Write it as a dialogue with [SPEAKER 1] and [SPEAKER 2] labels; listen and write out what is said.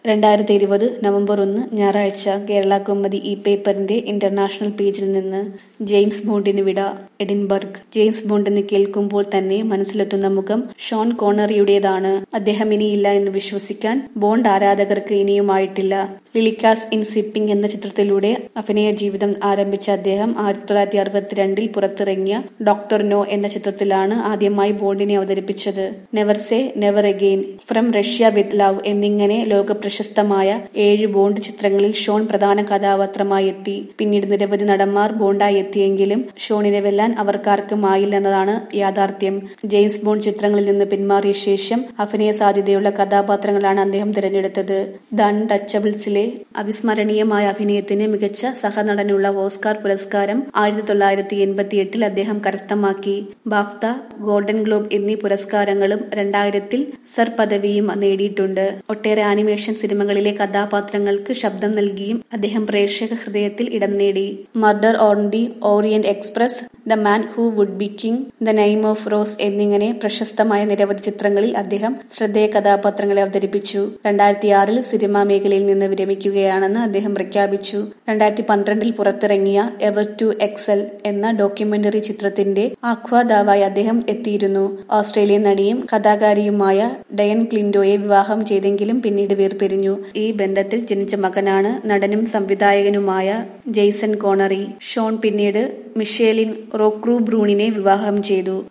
[SPEAKER 1] രണ്ടായിരത്തി ഇരുപത് നവംബർ ഒന്ന് ഞായറാഴ്ച കേരള കൗമുദി ഈ പേപ്പറിന്റെ ഇന്റർനാഷണൽ പേജിൽ നിന്ന് ജെയിംസ് ബോണ്ടിന് വിട എഡിൻബർഗ് ജെയിംസ് ബോണ്ട് എന്ന് കേൾക്കുമ്പോൾ തന്നെ മനസ്സിലെത്തുന്ന മുഖം ഷോൺ കോണറിയുടേതാണ് അദ്ദേഹം ഇനിയില്ല എന്ന് വിശ്വസിക്കാൻ ബോണ്ട് ആരാധകർക്ക് ഇനിയുമായിട്ടില്ല ലിലിക്കാസ് ഇൻ സിപ്പിംഗ് എന്ന ചിത്രത്തിലൂടെ അഭിനയ ജീവിതം ആരംഭിച്ച അദ്ദേഹം ആയിരത്തി തൊള്ളായിരത്തി അറുപത്തിരണ്ടിൽ പുറത്തിറങ്ങിയ ഡോക്ടർ നോ എന്ന ചിത്രത്തിലാണ് ആദ്യമായി ബോണ്ടിനെ അവതരിപ്പിച്ചത് never say never again from Russia with love എന്നിങ്ങനെ ലോകപ്രശസ്തമായ ഏഴ് ബോണ്ട് ചിത്രങ്ങളിൽ ഷോൺ പ്രധാന കഥാപാത്രമായി എത്തി പിന്നീട് നിരവധി നടന്മാർ ബോണ്ടായി എത്തിയെങ്കിലും ഷോണിനെ വെല്ലാൻ അവർക്കാർക്കും ആയില്ലെന്നതാണ് യാഥാർത്ഥ്യം ജെയിംസ് ബോണ്ട് ചിത്രങ്ങളിൽ നിന്ന് പിന്മാറിയ ശേഷം അഭിനയ സാധ്യതയുള്ള കഥാപാത്രങ്ങളാണ് അദ്ദേഹം തിരഞ്ഞെടുത്തത് ദൺ ടച്ചബിൾസിലെ അവിസ്മരണീയമായ അഭിനയത്തിന് മികച്ച സഹനടനുള്ള ഓസ്കാർ പുരസ്കാരം ആയിരത്തി തൊള്ളായിരത്തി എൺപത്തി എട്ടിൽ അദ്ദേഹം കരസ്ഥമാക്കി ബാഫ്ത ഗോൾഡൻ ഗ്ലോബ് എന്നീ പുരസ്കാരങ്ങളും രണ്ടായിരത്തിൽ സർ പദവിയും നേടിയിട്ടുണ്ട് ഒട്ടേറെ ആനിമേഷൻ സിനിമകളിലെ കഥാപാത്രങ്ങൾക്ക് ശബ്ദം നൽകിയും അദ്ദേഹം പ്രേക്ഷക ഹൃദയത്തിൽ ഇടം നേടി murder on the Orient Express the man who would be king the name of rose എന്നിങ്ങനെ പ്രശസ്തമായ നിരവധി ചിത്രങ്ങളിൽ അദ്ദേഹം ശ്രദ്ധേയ കഥാപാത്രങ്ങളെ അവതരിപ്പിച്ചു രണ്ടായിരത്തി ആറിൽ സിനിമാ മേഖലയിൽ നിന്ന് വിരമിക്കുകയാണെന്ന് അദ്ദേഹം പ്രഖ്യാപിച്ചു രണ്ടായിരത്തി പന്ത്രണ്ടിൽ പുറത്തിറങ്ങിയ എവർ ടു എക്സൽ എന്ന ഡോക്യുമെന്ററി ചിത്രത്തിന്റെ ആഹ്വാദാവായി അദ്ദേഹം എത്തിയിരുന്നു ഓസ്ട്രേലിയൻ നടിയും കഥാകാരിയുമായ ഡയൻ ക്ലിൻഡോയെ വിവാഹം ചെയ്തെങ്കിലും പിന്നീട് വേർപിരിഞ്ഞു ഈ ബന്ധത്തിൽ ജനിച്ച മകനാണ് നടനും സംവിധായകനുമായ ജെയ്സൺ കോണറി ഷോൺ പിന്നീട് മിഷേലിൻ റോക്രൂ ബ്രൂണിനെ വിവാഹം ചെയ്തു